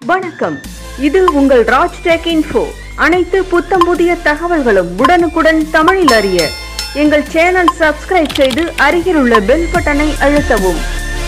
வணக்கம் இது உங்கள் ராஜ் டெக் இன்ஃபோ அனைத்து புத்தம் புதிய தகவல்களும் உடனுக்குடன் தமிழில் அறிய எங்கள் சேனல் சப்ஸ்கிரைப் செய்து அருகில் உள்ள பெல் பட்டனை அழுத்தவும்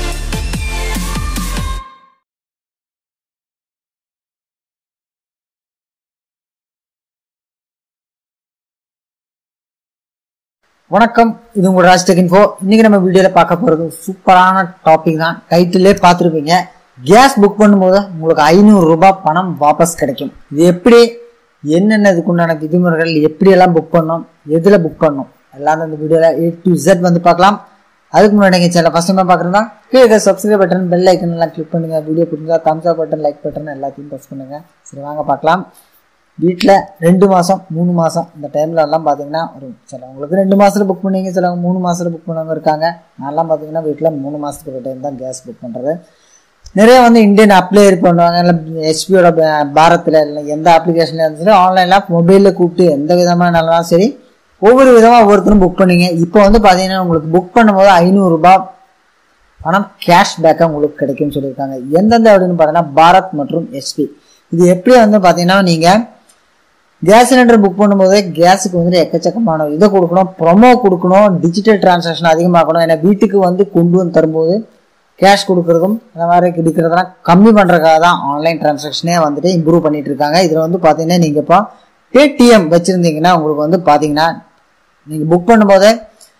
வணக்கம் இது உங்க ராஜ்டெக் இன்ஃபோ இன்னைக்கு நம்ம வீடியோல பார்க்க போறது சூப்பரான டாபிக் தான் டைட்டிலே பார்த்துருப்பீங்க கேஸ் புக் பண்ணும்போது உங்களுக்கு ஐநூறு ரூபாய் பணம் வாபஸ் கிடைக்கும் இது எப்படி என்னென்ன இதுக்குண்டான விதிமுறைகள் எப்படி எல்லாம் புக் பண்ணணும் எதுல புக் பண்ணணும் எல்லாம் இந்த வீடியோல ஏ டு Z வந்து பார்க்கலாம் அதுக்கு முன்னாடி நீங்கள் சேனல் ஃபஸ்ட் டைம் பார்க்குறதா கீழே சப்ஸ்கிரைப் பட்டன் பெல் ஐக்கன் எல்லாம் கிளிக் பண்ணுங்க வீடியோ பிடிச்சா thumbs up button like button எல்லாத்தையும் ப்ரெஸ் பண்ணுங்க சரி வாங்க பார்க்கலாம் வீட்டில் ரெண்டு மாதம் மூணு மாதம் இந்த டைமில் எல்லாம் பார்த்தீங்கன்னா ஒரு சிலவங்களுக்கு ரெண்டு மாதத்தில் புக் பண்ணுவீங்க சிலவங்க மூணு மாதத்தில் புக் பண்ணவங்க இருக்காங்க நான்லாம் பார்த்தீங்கன்னா வீட்டில் மூணு மாதத்துக்கு ஒரு டைம் தான் கேஸ் புக் பண்ணுறது நிறைய வந்து இந்தியன் அப்ளையர் பண்ணுவாங்க இல்லை ஹெச்பியோட பாரத்தில் இல்லை எந்த அப்ளிகேஷனில் இருந்தாலும் ஆன்லைனில் மொபைலில் கூப்பிட்டு எந்த விதமான நல்லதான் சரி ஒவ்வொரு விதமாக ஒவ்வொருத்தரும் புக் பண்ணுவீங்க இப்போ வந்து பார்த்தீங்கன்னா உங்களுக்கு புக் பண்ணும்போது ஐநூறுரூபா பணம் கேஷ் பேக்காக உங்களுக்கு கிடைக்கும்னு சொல்லியிருக்காங்க எந்தெந்த அப்படின்னு பார்த்தீங்கன்னா பாரத் மற்றும் எஸ்பி இது எப்படி வந்து பார்த்தீங்கன்னா நீங்கள் கேஸ் சிலிண்டர் புக் பண்ணும்போது கேஸுக்கு வந்துட்டு எக்கச்சக்கமான இதை கொடுக்கணும் ப்ரொமோ கொடுக்கணும் டிஜிட்டல் டிரான்சாக்ஷன் அதிகமாக்கணும் ஏன்னா வீட்டுக்கு வந்து கொண்டு வந்து தரும்போது கேஷ் கொடுக்கறதும் அந்த மாதிரி கிடைக்கிறதெல்லாம் கம்மி பண்ணுறதுக்காக தான் ஆன்லைன் டிரான்சாக்ஷனே வந்துட்டு இம்ப்ரூவ் பண்ணிட்டு இருக்காங்க இதில் வந்து பார்த்தீங்கன்னா நீங்கள் இப்போ பேடிஎம் வச்சுருந்தீங்கன்னா உங்களுக்கு வந்து பார்த்தீங்கன்னா நீங்கள் புக் பண்ணும்போது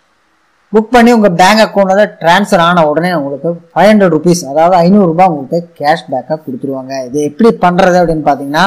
புக் பண்ணி உங்கள் பேங்க் அக்கௌண்ட்டில் ட்ரான்ஸ்ஃபர் ஆன உடனே உங்களுக்கு ஃபைவ் ஹண்ட்ரட் ருபீஸ் அதாவது ஐநூறுரூபா உங்களுக்கு கேஷ் பேக்காக கொடுத்துருவாங்க இது எப்படி பண்ணுறது அப்படின்னு பார்த்தீங்கன்னா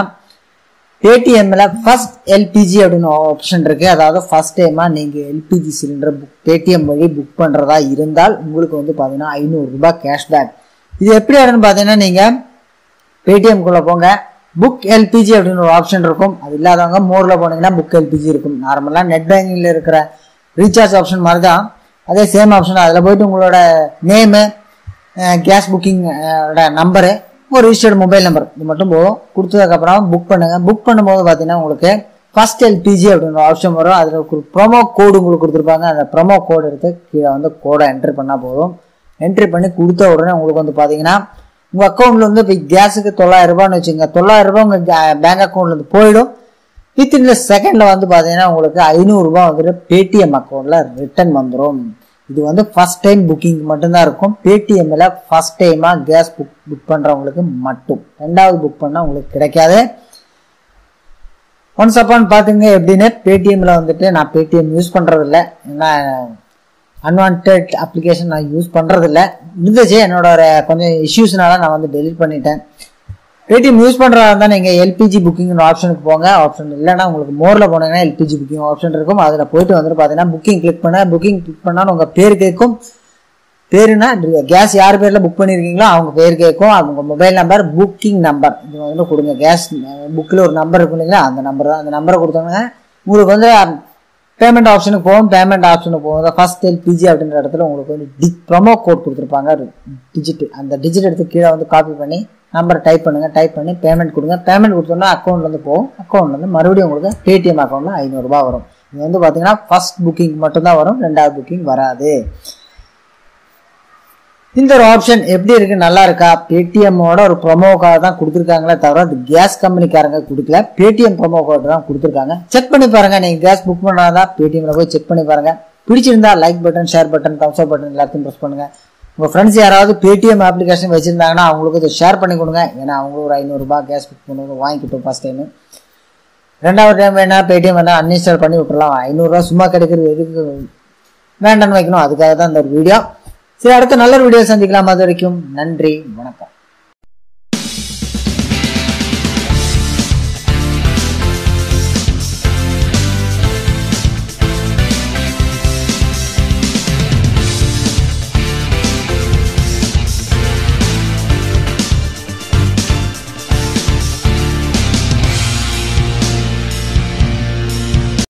பேடிஎம்ல ஃபர்ஸ்ட் எல்பிஜி அப்படின்னு ஆப்ஷன் இருக்கு அதாவது ஃபர்ஸ்ட் டைமா நீங்க எல்பிஜி சிலிண்டர் புக் பேடிஎம் வழி புக் பண்றதா இருந்தால் உங்களுக்கு வந்து பாத்தீங்கன்னா ஐநூறு ரூபாய் கேஷ்பேக் இது எப்படி அப்படின்னு பாத்தீங்கன்னா நீங்க பேடிஎம் குள்ள போங்க புக் எல்பிஜி அப்படின்னு ஒரு ஆப்ஷன் இருக்கும் அது இல்லாதவங்க மோர்ல போனீங்கன்னா புக் எல்பிஜி இருக்கும் நார்மலா நெட் பேங்கிங்ல இருக்கிற ரீசார்ஜ் ஆப்ஷன் மாதிரி தான் அதே சேம் ஆப்ஷன் அதில் போயிட்டு உங்களோட நேமு கேஸ் புக்கிங் நம்பரு ஒரு ரிஜிஸ்டர்டு மொபைல் நம்பர் இது மட்டும் போதும் கொடுத்ததுக்கப்புறம் புக் பண்ணுங்க புக் பண்ணும்போது பார்த்தீங்கன்னா உங்களுக்கு ஃபர்ஸ்ட் எல்பிஜி அப்படின்ற ஆப்ஷன் வரும் அதில் ஒரு ப்ரோமோ கோடு உங்களுக்கு கொடுத்துருப்பாங்க அந்த ப்ரோமோ கோடு எடுத்து கீழே வந்து கோடை என்ட்ரி பண்ணால் போதும் என்ட்ரி பண்ணி கொடுத்த உடனே உங்களுக்கு வந்து பார்த்தீங்கன்னா உங்கள் அக்கௌண்ட்ல வந்து இப்போ கேஸுக்கு தொள்ளாயிரம் ரூபான்னு வச்சுங்க தொள்ளாயிரம் ரூபாய் உங்கள் பேங்க் அக்கௌண்ட்ல இருந்து போயிடும் வித்தின் த செகண்ட்ல வந்து பார்த்தீங்கன்னா உங்களுக்கு ஐநூறுரூபா வந்துட்டு பேடிஎம் அக்கௌண்ட்ல ரிட்டர்ன் வந்துடும் இது வந்து ஃபர்ஸ்ட் டைம் புக்கிங் மட்டும்தான் இருக்கும் பேடிஎம்ல ஃபர்ஸ்ட் டைமாக கேஸ் புக் புக் பண்ணுறவங்களுக்கு மட்டும் ரெண்டாவது புக் பண்ணால் உங்களுக்கு கிடைக்காது ஒன்ஸ் அப்பான் பார்த்துங்க எப்படின்னு பேடிஎம்ல வந்துட்டு நான் பேடிஎம் யூஸ் பண்ணுறதில்ல ஏன்னா அன்வான்ட் அப்ளிகேஷன் நான் யூஸ் பண்ணுறதில்ல இருந்துச்சு என்னோட ஒரு கொஞ்சம் இஷ்யூஸ்னால நான் வந்து டெலிட் பண்ணிட்டேன் பேடிஎம் யூஸ் பண்ணுறதா இருந்தால் நீங்கள் எல்பிஜி புக்கிங்னு ஆப்ஷனுக்கு போங்க ஆப்ஷன் இல்லைன்னா உங்களுக்கு மோரில் போனீங்கன்னா எல்பிஜி புக்கிங் ஆப்ஷன் இருக்கும் அதில் போயிட்டு வந்துட்டு பார்த்தீங்கன்னா புக்கிங் கிளிக் பண்ண புக்கிங் கிளிக் பண்ணாலும் உங்கள் பேர் கேட்கும் பேருனா கேஸ் யார் பேரில் புக் பண்ணியிருக்கீங்களோ அவங்க பேர் கேட்கும் அவங்க மொபைல் நம்பர் புக்கிங் நம்பர் இது வந்து கொடுங்க கேஸ் புக்கில் ஒரு நம்பர் இருக்கும் இல்லைங்களா அந்த நம்பர் தான் அந்த நம்பரை கொடுத்தாங்க உங்களுக்கு வந்து பேமெண்ட் ஆப்ஷனுக்கு போகும் பேமெண்ட் ஆப்ஷனுக்கு போகும் ஃபர்ஸ்ட் எல்பிஜி அப்படின்ற இடத்துல உங்களுக்கு வந்து டி ப்ரொமோ கோட் கொடுத்துருப்பாங்க டிஜிட் அந்த டிஜிட் எடுத்து கீழே வந்து காப்பி பண்ணி நம்பரை டைப் பண்ணுங்க டைப் பண்ணி பேமெண்ட் கொடுங்க பேமெண்ட் கொடுத்தோன்னா அக்கௌண்ட்லேருந்து போகும் அக்கௌண்ட்லேருந்து மறுபடியும் உங்களுக்கு பேடிஎம் அக்கௌண்ட்டில் ஐநூறுரூபா வரும் இது வந்து பார்த்தீங்கன்னா ஃபர்ஸ்ட் புக்கிங் மட்டும்தான் வரும் ரெண்டாவது புக்கிங் வராது இந்த ஒரு ஆப்ஷன் எப்படி இருக்கு நல்லா இருக்கா பேடிஎம்மோட ஒரு ப்ரொமோக்காக தான் கொடுத்துருக்காங்களே தவிர அது கேஸ் கம்பெனிக்காரங்க கொடுக்கல பேடிஎம் ப்ரொமோ கோட் தான் கொடுத்துருக்காங்க செக் பண்ணி பாருங்க நீங்க கேஸ் புக் பண்ணாதான் பேடிஎம்ல போய் செக் பண்ணி பாருங்க பிடிச்சிருந்தா like button share button thumbs up button எல்லாத்தையும் ப்ரெஸ் பண்ணுங்க உங்க ஃப்ரெண்ட்ஸ் யாராவது பேடிஎம் அப்ளிகேஷன் வச்சிருந்தாங்கன்னா அவங்களுக்கு இதை ஷேர் பண்ணி கொடுங்க ஏன்னா அவங்களும் ஒரு ஐநூறுரூபா கேஸ் புக் பண்ணுறது வாங்கிக்கிட்டோம் ஃபர்ஸ்ட் டைம் ரெண்டாவது டைம் வேணா பேடிஎம் வேணா அன்இன்ஸ்டால் பண்ணி விட்டுறலாம் ஐநூறுரூவா சும்மா கிடைக்கிறது எதுக்கு வேண்டாம்னு வைக்கணும் அதுக்காக தான் இந்த ஒரு வீடியோ சரி அடுத்த நல்ல வீடியோ சந்திக்கலாம் அது வரைக்கும் நன்றி வணக்கம்